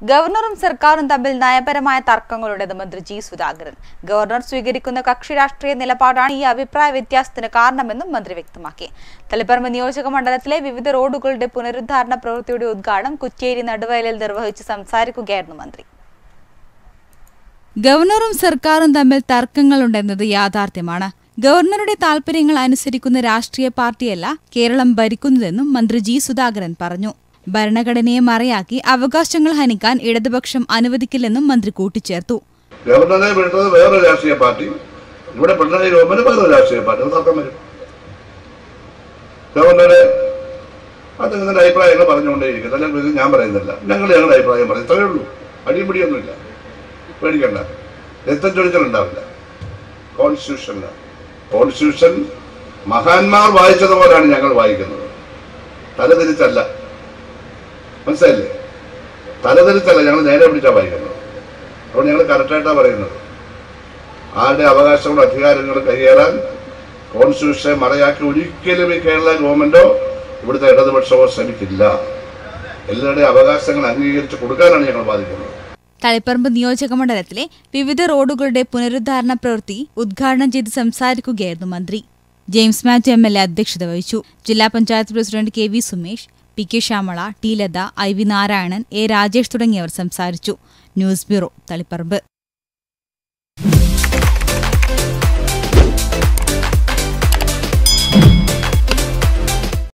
ഗവർണറും സർക്കാരും തമ്മിൽ നയപരമായ തർക്കങ്ങളുണ്ടെന്ന് മന്ത്രി ജി സുധാകരൻ ഗവർണർ സ്വീകരിക്കുന്ന കക്ഷി രാഷ്ട്രീയ നിലപാടാണ് ഈ അഭിപ്രായ വ്യത്യാസത്തിന് കാരണമെന്നും മന്ത്രി വ്യക്തമാക്കി തളിപ്പറമ്പ് നിയോജക മണ്ഡലത്തിലെ വിവിധ റോഡുകളുടെ പുനരുദ്ധാരണ പ്രവൃത്തിയുടെ ഉദ്ഘാടനം കുറ്റേരി നടുവയലിൽ നിർവഹിച്ച് സംസാരിക്കുകയായിരുന്നു മന്ത്രി ഗവർണറും സർക്കാരും തമ്മിൽ തർക്കങ്ങളുണ്ടെന്നത് യാഥാർത്ഥ്യമാണ് ഗവർണറുടെ താൽപര്യങ്ങൾ അനുസരിക്കുന്ന രാഷ്ട്രീയ പാർട്ടിയല്ല കേരളം ഭരിക്കുന്നതെന്നും മന്ത്രി ജി സുധാകരൻ പറഞ്ഞു ഭരണഘടനയെ മറയാക്കി അവകാശങ്ങൾ ഹനിക്കാൻ ഇടതുപക്ഷം അനുവദിക്കില്ലെന്നും മന്ത്രി കൂട്ടിച്ചേർത്തു ഗവർണറെ വിടുന്നത് വേറെ രാഷ്ട്രീയ പാർട്ടി ഇവിടെ പിണറായി ഗവൺമെന്റ് വേറെ രാഷ്ട്രീയ പാർട്ടി അത് തർക്കം വരും ഗവർണറെ അത് നിങ്ങളുടെ അഭിപ്രായങ്ങൾ പറഞ്ഞുകൊണ്ടേയിരിക്കും അല്ലെങ്കിൽ ഇത് ഞാൻ പറയുന്നില്ല ഞങ്ങൾ ഞങ്ങളുടെ അഭിപ്രായം പറയും ഇത്രയേ ഉള്ളൂ അടിപിടിയൊന്നുമില്ല പേടിക്കണ്ട രക്തം ചൊരിച്ചലുണ്ടാവില്ല കോൺസ്റ്റിറ്റ്യൂഷനിൽ കോൺസ്റ്റിറ്റ്യൂഷൻ മഹാന്മാർ വായിച്ചതുപോലെയാണ് ഞങ്ങൾ വായിക്കുന്നത് തലതിരിച്ചല്ല മനസ്സിലായില്ലേ തലതിരിച്ചല്ല ഞങ്ങൾ നേരെ പിടിച്ചാണ് വായിക്കുന്നത് അപ്പോൾ ഞങ്ങൾ കറക്റ്റായിട്ടാണ് പറയുന്നത് ആരുടെ അവകാശങ്ങളും അധികാരങ്ങളും കൈയേറാൻ കോൺസ്റ്റിറ്റ്യൂഷനെ മറയാക്കി ഒരിക്കലും ഈ കേരള ഗവൺമെന്റോ ഇവിടുത്തെ ഇടതുപക്ഷമോ ശ്രമിക്കില്ല എല്ലാവരുടെയും അവകാശങ്ങൾ അംഗീകരിച്ച് കൊടുക്കാനാണ് ഞങ്ങൾ ബാധിക്കുന്നത് തളിപ്പറമ്പ് നിയോജക മണ്ഡലത്തിലെ വിവിധ റോഡുകളുടെ പുനരുദ്ധാരണ പ്രവൃത്തി ഉദ്ഘാടനം ചെയ്ത് സംസാരിക്കുകയായിരുന്നു മന്ത്രി James Mathew M L A അധ്യക്ഷത വഹിച്ചു ജില്ലാ panchayat president K V Sumesh P K Shyamala T Latha I V Narayanan A Rajesh തുടങ്ങിയവർ സംസാരിച്ചു ന്യൂസ് ബ്യൂറോ തളിപ്പറമ്പ്